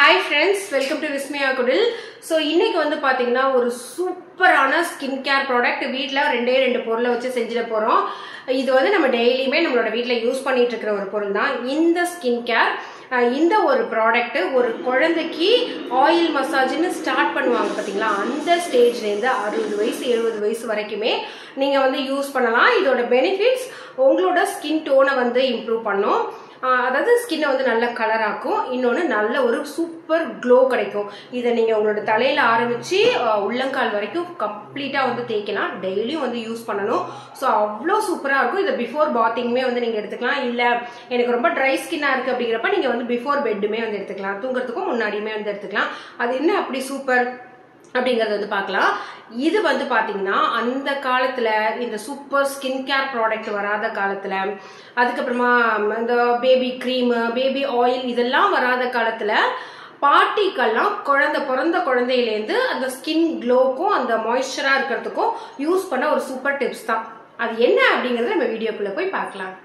hi friends welcome to Vismaya Kudil so இன்னைக்கு வந்து பார்த்தீங்கன்னா ஒரு சூப்பரான ஸ்கின் கேர் ப்ராடக்ட் வீட்டில் ரெண்டே ரெண்டு பொருளை வச்சு செஞ்சிட போகிறோம் இது வந்து நம்ம டெய்லியுமே நம்மளோட வீட்டில் யூஸ் பண்ணிட்டு இருக்கிற ஒரு பொருள் தான் இந்த ஸ்கின் கேர் இந்த ஒரு ப்ராடக்ட் ஒரு குழந்தைக்கு ஆயில் மசாஜ்னு ஸ்டார்ட் பண்ணுவாங்க பார்த்தீங்களா அந்த ஸ்டேஜ்லேருந்து அறுபது வயசு எழுபது வயசு வரைக்குமே நீங்கள் வந்து யூஸ் பண்ணலாம் இதோட பெனிஃபிட்ஸ் உங்களோட ஸ்கின் டோனை வந்து இம்ப்ரூவ் பண்ணும் ஆஹ் அதாவது ஸ்கின்னை வந்து நல்ல கலர் ஆக்கும் இன்னொன்று நல்ல ஒரு சூப்பர் க்ளோ கிடைக்கும் இதை நீங்கள் உங்களோட தலையில் ஆரம்பித்து உள்ளங்கால் வரைக்கும் கம்ப்ளீட்டாக வந்து தேய்க்கலாம் டெய்லியும் வந்து யூஸ் பண்ணணும் ஸோ அவ்வளோ சூப்பராக இருக்கும் இதை பிஃபோர் பாத்திங்குமே வந்து நீங்கள் எடுத்துக்கலாம் இல்லை எனக்கு ரொம்ப ட்ரை ஸ்கின்னாக இருக்குது அப்படிங்கிறப்ப நீங்கள் வந்து பிஃபோர் பெட்டுமே வந்து எடுத்துக்கலாம் தூங்குறதுக்கும் முன்னாடியுமே வந்து எடுத்துக்கலாம் அது என்ன அப்படி சூப்பர் அப்படிங்கறது வந்து பார்க்கலாம் இது வந்து பாத்தீங்கன்னா அந்த காலத்துல இந்த சூப்பர் ஸ்கின் கேர் ப்ராடக்ட் வராத காலத்துல அதுக்கப்புறமா இந்த பேபி க்ரீம் பேபி ஆயில் இதெல்லாம் வராத காலத்துல பாட்டிக்கெல்லாம் குழந்தை பிறந்த குழந்தையிலேருந்து அந்த ஸ்கின் க்ளோக்கும் அந்த மாய்ஸ்சரா இருக்கிறதுக்கும் யூஸ் பண்ண ஒரு சூப்பர் டிப்ஸ் தான் அது என்ன அப்படிங்கறத நம்ம வீடியோக்குள்ள போய் பார்க்கலாம்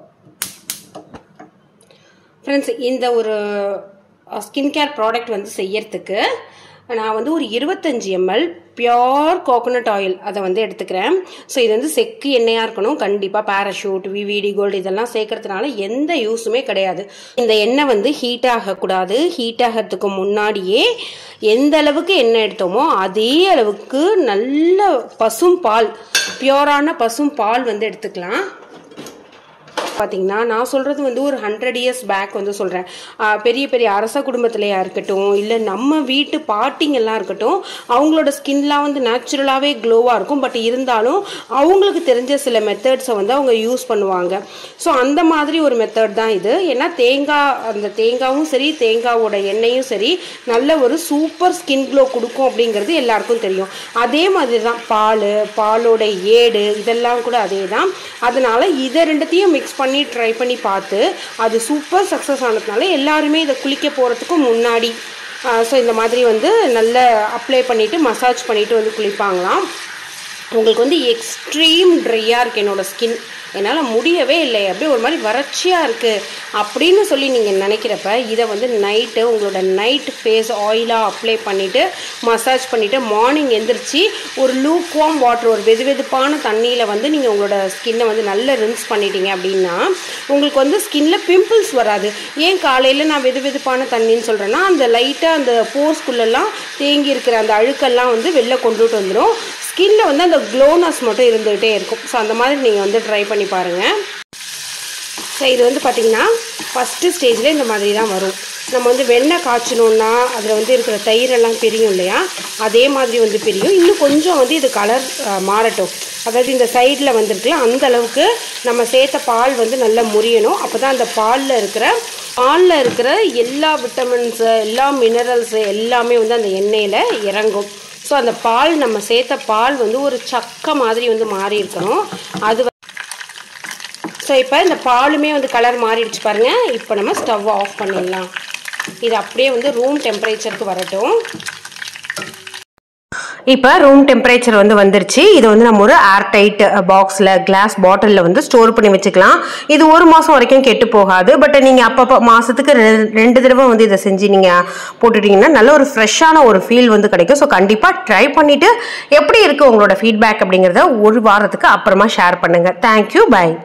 ஃப்ரெண்ட்ஸ் இந்த ஒரு ஸ்கின் கேர் ப்ராடக்ட் வந்து செய்யறதுக்கு நான் வந்து ஒரு இருபத்தஞ்சி எம்எல் பியோர் கோகோனட் ஆயில் அதை வந்து எடுத்துக்கிறேன் ஸோ இது வந்து செக்கு எண்ணெயாக இருக்கணும் கண்டிப்பாக பேராஷூட் விவிடி கோல்டு இதெல்லாம் சேர்க்கறதுனால எந்த யூஸுமே கிடையாது இந்த எண்ணெய் வந்து ஹீட் ஆகக்கூடாது ஹீட் ஆகிறதுக்கு முன்னாடியே எந்த அளவுக்கு எண்ணெய் எடுத்தோமோ அதே அளவுக்கு நல்ல பசும் பால் பியோரான பசும் பால் வந்து எடுத்துக்கலாம் பார்த்தீங்கன்னா நான் சொல்கிறது வந்து ஒரு ஹண்ட்ரட் இயர்ஸ் பேக் வந்து சொல்கிறேன் பெரிய பெரிய அரச குடும்பத்திலையா இருக்கட்டும் இல்லை நம்ம வீட்டு பாட்டிங்கெல்லாம் இருக்கட்டும் அவங்களோட ஸ்கின்லாம் வந்து நேச்சுரலாகவே க்ளோவாக இருக்கும் பட் இருந்தாலும் அவங்களுக்கு தெரிஞ்ச சில மெத்தட்ஸை வந்து அவங்க யூஸ் பண்ணுவாங்க ஸோ அந்த மாதிரி ஒரு மெத்தட் தான் இது ஏன்னா தேங்காய் அந்த தேங்காவும் சரி தேங்காவோட எண்ணெயும் சரி நல்ல ஒரு சூப்பர் ஸ்கின் க்ளோ கொடுக்கும் அப்படிங்கிறது எல்லாருக்கும் தெரியும் அதே மாதிரி தான் பால் பாலோட ஏடு இதெல்லாம் கூட அதே தான் அதனால் இதை ரெண்டுத்தையும் மிக்ஸ் பண்ணி ட்ரை பண்ணி பார்த்து அது சூப்பர் சக்ஸஸ் ஆனதுனால எல்லாருமே இதை குளிக்க போகிறதுக்கு முன்னாடி ஸோ இந்த மாதிரி வந்து நல்ல அப்ளை பண்ணிவிட்டு மசாஜ் பண்ணிவிட்டு வந்து குளிப்பாங்களாம் உங்களுக்கு வந்து எக்ஸ்ட்ரீம் ட்ரையாக இருக்குது என்னோடய ஸ்கின் என்னால் முடியவே இல்லை அப்படியே ஒரு மாதிரி வறட்சியாக இருக்குது அப்படின்னு சொல்லி நீங்கள் நினைக்கிறப்ப இதை வந்து நைட்டு உங்களோட நைட் ஃபேஸ் ஆயிலாக அப்ளை பண்ணிவிட்டு மசாஜ் பண்ணிவிட்டு மார்னிங் எந்திரிச்சு ஒரு லூக் வாம் வாட்டர் ஒரு வெது வெதுப்பான தண்ணியில் வந்து நீங்கள் உங்களோட ஸ்கின்னை வந்து நல்லா ரின்ஸ் பண்ணிட்டீங்க அப்படின்னா உங்களுக்கு வந்து ஸ்கின்ல பிம்பிள்ஸ் வராது ஏன் காலையில் நான் வெது வெதுப்பான தண்ணின்னு சொல்கிறேன்னா அந்த லைட்டாக அந்த போர்ஸ்குள்ளெல்லாம் தேங்கி இருக்கிற அந்த அழுக்கெல்லாம் வந்து வெளில கொண்டுட்டு வந்துடும் ஸ்கின்ல வந்து அந்த க்ளோனஸ் மட்டும் இருந்துகிட்டே இருக்கும் ஸோ அந்த மாதிரி நீங்கள் வந்து ட்ரை பண்ணி பாருங்கள் ஸோ இது வந்து பார்த்திங்கன்னா ஃபஸ்ட்டு ஸ்டேஜில் இந்த மாதிரி தான் வரும் நம்ம வந்து வெண்ணெய் காய்ச்சணுன்னா அதில் வந்து இருக்கிற தயிரெல்லாம் பிரியும் இல்லையா அதே மாதிரி வந்து பிரியும் இன்னும் கொஞ்சம் வந்து இது கலர் மாறட்டும் அதாவது இந்த சைடில் வந்துருக்குல அந்த அளவுக்கு நம்ம சேர்த்த பால் வந்து நல்லா முறியணும் அப்போ தான் அந்த பாலில் இருக்கிற பாலில் இருக்கிற எல்லா விட்டமின்ஸு எல்லா மினரல்ஸு எல்லாமே வந்து அந்த எண்ணெயில் இறங்கும் ஸோ அந்த பால் நம்ம சேர்த்த பால் வந்து ஒரு சக்க மாதிரி வந்து மாறி இருக்கணும் அது ஸோ இப்போ இந்த பாலுமே வந்து கலர் மாறிடுச்சு பாருங்கள் இப்போ நம்ம ஸ்டவ் ஆஃப் பண்ணிடலாம் இது அப்படியே வந்து ரூம் டெம்பரேச்சருக்கு வரட்டும் இப்போ ரூம் டெம்பரேச்சர் வந்து வந்துருச்சு இது வந்து நம்ம ஒரு ஏர் டைட் பாக்ஸில் கிளாஸ் பாட்டிலில் வந்து ஸ்டோர் பண்ணி வச்சுக்கலாம் இது ஒரு மாதம் வரைக்கும் கெட்டு போகாது பட் நீங்கள் அப்பப்போ மாதத்துக்கு ரெண்டு தடவை வந்து இதை செஞ்சு நீங்கள் போட்டுட்டீங்கன்னா நல்ல ஒரு ஃப்ரெஷ்ஷான ஒரு ஃபீல் வந்து கிடைக்கும் ஸோ கண்டிப்பாக ட்ரை பண்ணிவிட்டு எப்படி இருக்குது உங்களோட ஃபீட்பேக் அப்படிங்கிறத ஒரு வாரத்துக்கு அப்புறமா ஷேர் பண்ணுங்கள் தேங்க்யூ பை